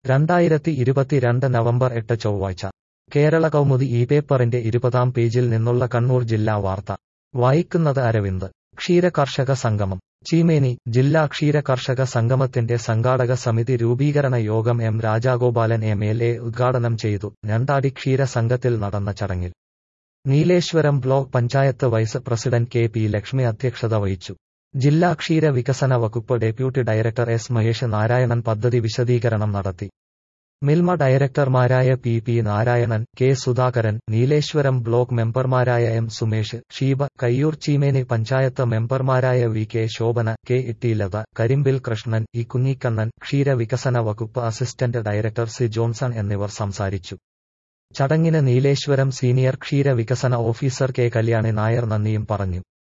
രണ്ടായിരത്തി ഇരുപത്തിരണ്ട് നവംബർ എട്ട് ചൊവ്വാഴ്ച കേരള കൗമുദി ഈ പേപ്പറിന്റെ ഇരുപതാം പേജിൽ നിന്നുള്ള കണ്ണൂർ ജില്ലാ വാർത്ത വായിക്കുന്നത് അരവിന്ദ് ക്ഷീരകർഷക സംഗമം ചീമേനി ജില്ലാ ക്ഷീര കർഷക സംഗമത്തിന്റെ സംഘാടക സമിതി രൂപീകരണ യോഗം M Rajagopalan M L A ഉദ്ഘാടനം ചെയ്തു ഞണ്ടാടി ക്ഷീര സംഘത്തിൽ നടന്ന ചടങ്ങിൽ Nileshwaram block panchayat vice president K P Lakshmi അധ്യക്ഷത വഹിച്ചു ജില്ലാ ക്ഷീര വികസന വകുപ്പ് deputy director S Mahesh Narayanan പദ്ധതി വിശദീകരണം നടത്തി മിൽമ ഡയറക്ടർമാരായ P P Narayanan K Sudhakaran Nileshwaram block മെമ്പർമാരായ എം സുമേഷ് ഷീബ കയ്യൂർ ചീമേനി പഞ്ചായത്ത് മെമ്പർമാരായ V K Shobhana K Ittilatha Karimbil Krishnan E Kunhikannan ക്ഷീര വികസന വകുപ്പ് അസിസ്റ്റന്റ് ഡയറക്ടർ സി ജോൺസൺ എന്നിവർ സംസാരിച്ചു ചടങ്ങിന് നീലേശ്വരം സീനിയർ ക്ഷീര വികസന ഓഫീസർ കെ കല്യാണി നായർ നന്ദിയും പറഞ്ഞു